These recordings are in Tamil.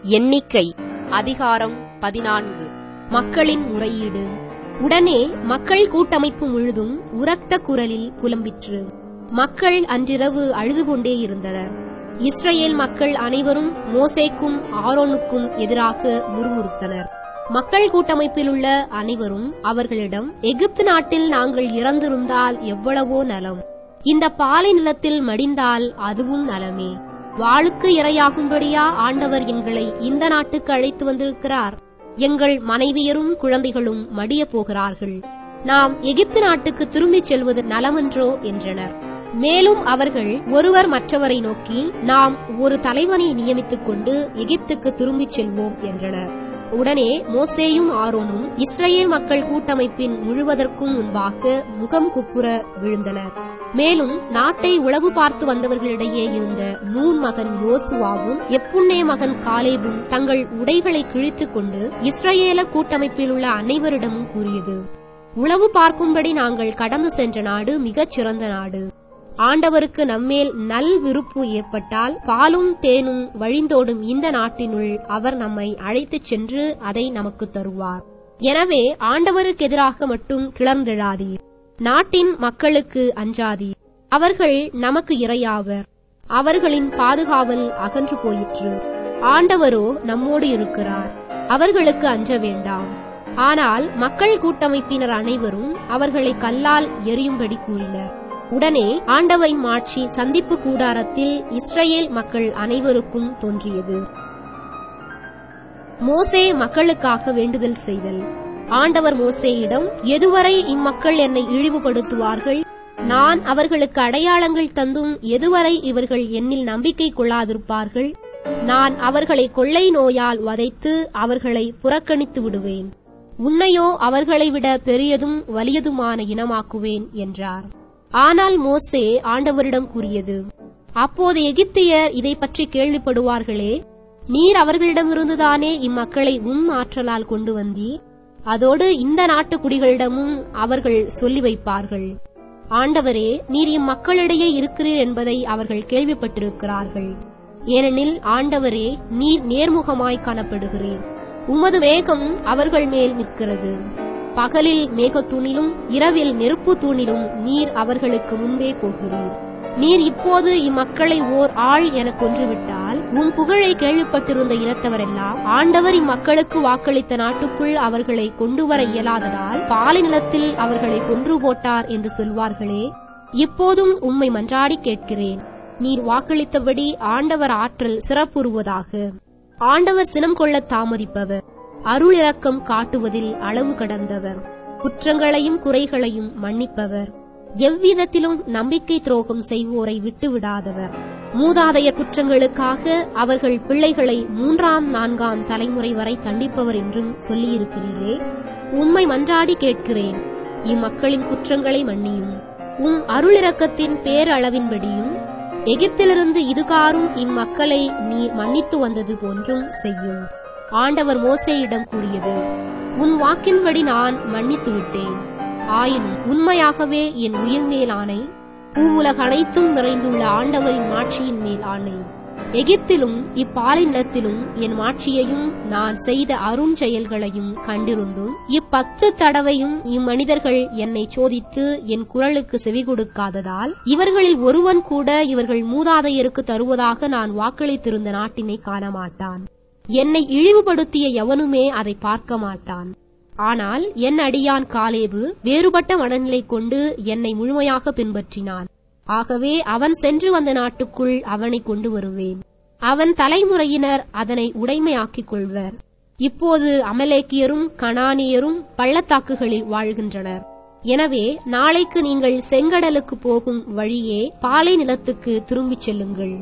எண்ணிக்கை அதிகாரம் பதினான்கு மக்களின் முறையீடு உடனே மக்கள் கூட்டமைப்பு முழுதும் உரத்த குரலில் புலம்பிற்று மக்கள் அன்றிரவு அழுது கொண்டே இருந்தனர் இஸ்ரவேல் மக்கள் அனைவரும் மோசேக்கும் ஆரோனுக்கும் எதிராக முறுமுறுத்தனர் மக்கள் கூட்டமைப்பில் உள்ள அனைவரும் அவர்களிடம் எகிப்து நாட்டில் நாங்கள் இறந்திருந்தால் எவ்வளவோ நலம் இந்த பாலை நிலத்தில் மடிந்தால் அதுவும் நலமே வாளுக்கு இரையாகும்படியா ஆண்டவர் எங்களை இந்த நாட்டுக்கு அழைத்து வந்திருக்கிறார் எங்கள் மனைவியரும் குழந்தைகளும் மடிய போகிறார்கள் நாம் எகிப்து நாட்டுக்கு திரும்பிச் செல்வது நலமன்றோ என்றனர் மேலும் அவர்கள் ஒருவர் மற்றவரை நோக்கி நாம் ஒரு தலைவனை நியமித்துக் கொண்டு எகிப்துக்கு திரும்பிச் செல்வோம் என்றனர் உடனே மோசேயும் ஆரோனும் இஸ்ரேல் மக்கள் கூட்டமைப்பின் முழுவதற்கும் முன்பாக முகம் குப்புற விழுந்தனர் மேலும் நாட்டை உளவு பார்த்து வந்தவர்களிடையே இருந்த நூன் மகன் யோசுவாவும் எப்புன்னே மகன் காலேபும் தங்கள் உடைகளை கிழித்துக் கொண்டு இஸ்ரேலர் கூட்டமைப்பில் உள்ள அனைவரிடமும் கூறியது உளவு பார்க்கும்படி நாங்கள் கடந்து சென்ற நாடு மிகச் சிறந்த நாடு ஆண்டவருக்கு நம்மேல் நல் விருப்பு ஏற்பட்டால் பாலும் தேனும் வழிந்தோடும் இந்த நாட்டினுள் அவர் நம்மை அழைத்துச் சென்று அதை நமக்கு தருவார் எனவே ஆண்டவருக்கு எதிராக மட்டும் கிளர்ந்தெழாதீர் நாட்டின் மக்களுக்கு அஞ்சாதீர் அவர்கள் நமக்கு இரையாவர் அவர்களின் பாதுகாவல் அகன்று போயிற்று ஆண்டவரோ நம்மோடு இருக்கிறார் அவர்களுக்கு அஞ்ச வேண்டாம் ஆனால் மக்கள் கூட்டமைப்பினர் அனைவரும் அவர்களை கல்லால் எரியும்படி கூறினர் உடனே ஆண்டவரின் மாட்சி சந்திப்பு கூடாரத்தில் இஸ்ரேல் மக்கள் அனைவருக்கும் தோன்றியது மோசே மக்களுக்காக வேண்டுதல் செய்தல் ஆண்டவர் மோசேயிடம் எதுவரை இம்மக்கள் என்னை இழிவுபடுத்துவார்கள் நான் அவர்களுக்கு அடையாளங்கள் தந்தும் எதுவரை இவர்கள் என்னில் நம்பிக்கை கொள்ளாதிருப்பார்கள் நான் அவர்களை கொள்ளை நோயால் வதைத்து அவர்களை புறக்கணித்து விடுவேன் உன்னையோ அவர்களை விட பெரியதும் வலியதுமான இனமாக்குவேன் என்றார் ஆனால் மோசே ஆண்டவரிடம் கூறியது அப்போது எகிப்தியர் இதை பற்றி கேள்விப்படுவார்களே நீர் அவர்களிடமிருந்துதானே இம்மக்களை உம் ஆற்றலால் கொண்டு வந்தீர் அதோடு இந்த நாட்டு குடிகளிடமும் அவர்கள் சொல்லி வைப்பார்கள் ஆண்டவரே நீர் இம்மக்களிடையே இருக்கிறீர் என்பதை அவர்கள் கேள்விப்பட்டிருக்கிறார்கள் ஏனெனில் ஆண்டவரே நீர் நேர்முகமாய் காணப்படுகிறீர் உமது மேகம் அவர்கள் மேல் நிற்கிறது பகலில் மேகத்தூணிலும் இரவில் நெருப்பு தூணிலும் நீர் அவர்களுக்கு முன்பே போகிறீர் நீர் இப்போது இம்மக்களை ஓர் ஆள் என கொன்றுவிட்டால் உன் புகழை கேள்விப்பட்டிருந்த இனத்தவரெல்லாம் ஆண்டவர் இம்மக்களுக்கு வாக்களித்த நாட்டுக்குள் அவர்களை கொண்டு வர இயலாததால் பாலை நிலத்தில் அவர்களை கொன்று போட்டார் என்று சொல்வார்களே இப்போதும் உம்மை மன்றாடி கேட்கிறேன் நீர் வாக்களித்தபடி ஆண்டவர் ஆற்றல் சிறப்புறுவதாக ஆண்டவர் சினம் கொள்ள தாமதிப்பவர் அருள் இரக்கம் காட்டுவதில் அளவு கடந்தவர் குற்றங்களையும் குறைகளையும் மன்னிப்பவர் எவ்விதத்திலும் நம்பிக்கை துரோகம் செய்வோரை விட்டுவிடாதவர் மூதாதையர் குற்றங்களுக்காக அவர்கள் பிள்ளைகளை மூன்றாம் நான்காம் தலைமுறை வரை தண்டிப்பவர் என்றும் சொல்லியிருக்கிறீரே உம்மை மன்றாடி கேட்கிறேன் இம்மக்களின் குற்றங்களை மன்னியும் உம் அருளிரக்கத்தின் பேரளவின்படியும் எகிப்திலிருந்து இதுகாரும் இம்மக்களை நீர் மன்னித்து வந்தது போன்றும் செய்யும் ஆண்டவர் மோசேயிடம் கூறியது உன் வாக்கின்படி நான் மன்னித்து விட்டேன் ஆயினும் உண்மையாகவே என் உயிர் மேல் ஆணை பூவுலக அனைத்தும் நிறைந்துள்ள ஆண்டவரின் மாட்சியின் மேல் ஆணை எகிப்திலும் இப்பாலை நிலத்திலும் என் மாட்சியையும் நான் செய்த அருண் செயல்களையும் கண்டிருந்தும் இப்பத்து தடவையும் இம்மனிதர்கள் என்னை சோதித்து என் குரலுக்கு செவி கொடுக்காததால் இவர்களில் ஒருவன் கூட இவர்கள் மூதாதையருக்கு தருவதாக நான் வாக்களித்திருந்த நாட்டினை காண மாட்டான் என்னை இழிவுபடுத்திய எவனுமே அதை பார்க்க மாட்டான் ஆனால் என் அடியான் காலேபு வேறுபட்ட மனநிலை கொண்டு என்னை முழுமையாக பின்பற்றினான் ஆகவே அவன் சென்று வந்த நாட்டுக்குள் அவனை கொண்டு வருவேன் அவன் தலைமுறையினர் அதனை உடைமையாக்கிக் கொள்வர் இப்போது அமலேக்கியரும் கனானியரும் பள்ளத்தாக்குகளில் வாழ்கின்றனர் எனவே நாளைக்கு நீங்கள் செங்கடலுக்கு போகும் வழியே பாலை நிலத்துக்கு திரும்பிச் செல்லுங்கள்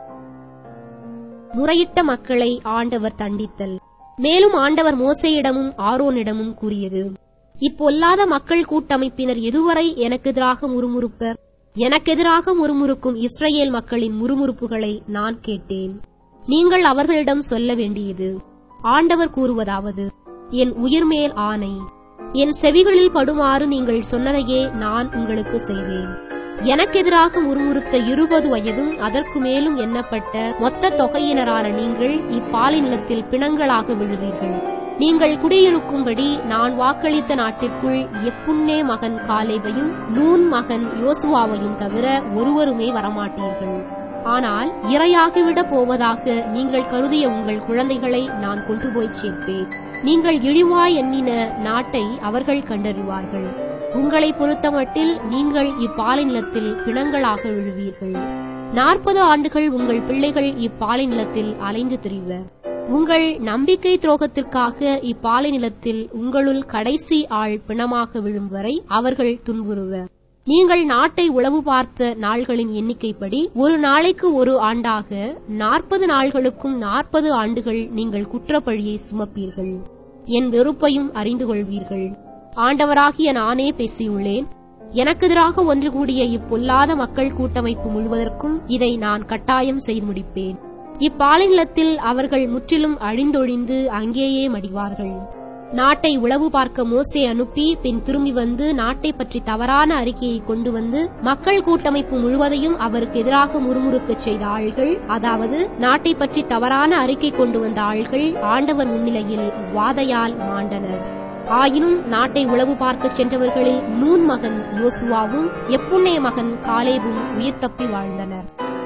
முறையிட்ட மக்களை ஆண்டவர் தண்டித்தல் மேலும் ஆண்டவர் மோசையிடமும் ஆரோனிடமும் கூறியது இப்பொல்லாத மக்கள் கூட்டமைப்பினர் எதுவரை எனக்கு எதிராக முறுமுறுப்பர் எனக்கெதிராக முறுமுறுக்கும் இஸ்ரேல் மக்களின் முறுமுறுப்புகளை நான் கேட்டேன் நீங்கள் அவர்களிடம் சொல்ல வேண்டியது ஆண்டவர் கூறுவதாவது என் உயிர்மேல் ஆணை என் செவிகளில் படுமாறு நீங்கள் சொன்னதையே நான் உங்களுக்கு செய்வேன் எனக்கெதிராக முறுமுறுத்த இருபது வயதும் அதற்கு மேலும் எண்ணப்பட்ட மொத்த தொகையினரான நீங்கள் இப்பாலிநிலத்தில் பிணங்களாக விழுவீர்கள் நீங்கள் குடியிருக்கும்படி நான் வாக்களித்த நாட்டிற்குள் எப்புன்னே மகன் காலேவையும் நூன் மகன் யோசுவாவையும் தவிர ஒருவருமே வரமாட்டீர்கள் ஆனால் இரையாகிவிடப் போவதாக நீங்கள் கருதிய உங்கள் குழந்தைகளை நான் கொண்டு போய் சேர்ப்பேன் நீங்கள் இழிவாய் எண்ணின நாட்டை அவர்கள் கண்டறிவார்கள் உங்களை பொறுத்தமட்டில் நீங்கள் இப்பாலிநிலத்தில் பிணங்களாக விழுவீர்கள் நாற்பது ஆண்டுகள் உங்கள் பிள்ளைகள் இப்பாலிநிலத்தில் அலைந்து திரிவர் உங்கள் நம்பிக்கை துரோகத்திற்காக இப்பாலிநிலத்தில் உங்களுள் கடைசி ஆள் பிணமாக விழும் வரை அவர்கள் துன்புறுவர் நீங்கள் நாட்டை உளவு பார்த்த நாள்களின் எண்ணிக்கைப்படி ஒரு நாளைக்கு ஒரு ஆண்டாக நாற்பது நாள்களுக்கும் நாற்பது ஆண்டுகள் நீங்கள் குற்றப்பழியை சுமப்பீர்கள் என் வெறுப்பையும் அறிந்து கொள்வீர்கள் ஆண்டவராகிய நானே பேசியுள்ளேன் எனக்கெதிராக ஒன்று கூடிய இப்பொல்லாத மக்கள் கூட்டமைப்பு முழுவதற்கும் இதை நான் கட்டாயம் செய்து முடிப்பேன் இப்பாலிநிலத்தில் அவர்கள் முற்றிலும் அழிந்தொழிந்து அங்கேயே மடிவார்கள் நாட்டை உளவு பார்க்க மோசே அனுப்பி பின் திரும்பி வந்து நாட்டை பற்றி தவறான அறிக்கையை கொண்டு வந்து மக்கள் கூட்டமைப்பு முழுவதையும் அவருக்கு எதிராக முறுமுறுக்கச் செய்த ஆள்கள் அதாவது நாட்டை பற்றி தவறான அறிக்கை கொண்டு வந்த ஆள்கள் ஆண்டவர் முன்னிலையில் வாதையால் மாண்டனர் ஆயினும் நாட்டை உளவு பார்க்கச் சென்றவர்களில் நூன் மகன் யோசுவாவும் எப்புன்னே மகன் காலேபும் உயிர் தப்பி வாழ்ந்தனர்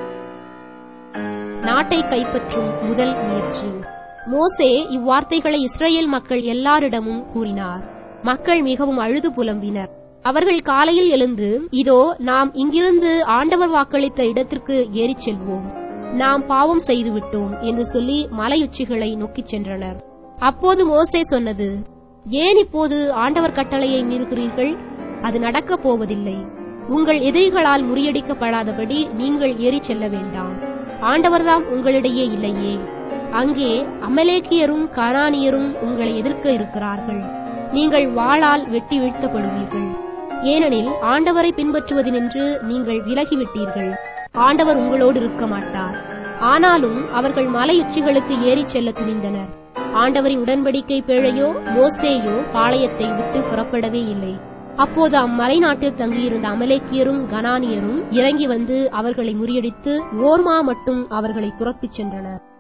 நாட்டை கைப்பற்றும் முதல் முயற்சி மோசே இவ்வார்த்தைகளை இஸ்ரேல் மக்கள் எல்லாரிடமும் கூறினார் மக்கள் மிகவும் அழுது புலம்பினர் அவர்கள் காலையில் எழுந்து இதோ நாம் இங்கிருந்து ஆண்டவர் வாக்களித்த இடத்திற்கு ஏறிச் செல்வோம் நாம் பாவம் செய்துவிட்டோம் என்று சொல்லி மலையுச்சிகளை நோக்கிச் சென்றனர் அப்போது மோசே சொன்னது ஏன் இப்போது ஆண்டவர் கட்டளையை மீறுகிறீர்கள் அது நடக்கப் போவதில்லை உங்கள் எதிரிகளால் முறியடிக்கப்படாதபடி நீங்கள் ஏறிச் செல்ல வேண்டாம் ஆண்டவர்தாம் உங்களிடையே இல்லையே அங்கே அமலேக்கியரும் கானானியரும் உங்களை எதிர்க்க இருக்கிறார்கள் நீங்கள் வாளால் வெட்டி வீழ்த்தப்படுவீர்கள் ஏனெனில் ஆண்டவரை பின்பற்றுவதினின்று நீங்கள் விலகிவிட்டீர்கள் ஆண்டவர் உங்களோடு இருக்க மாட்டார் ஆனாலும் அவர்கள் மலை உச்சிகளுக்கு ஏறிச் செல்ல துணிந்தனர் ஆண்டவரின் உடன்படிக்கை பேழையோ மோசேயோ பாளையத்தை விட்டு புறப்படவே இல்லை அப்போது அம்மலை நாட்டில் தங்கியிருந்த அமலேக்கியரும் கனானியரும் இறங்கி வந்து அவர்களை முறியடித்து ஓர்மா மட்டும் அவர்களை துரத்திச் சென்றனர்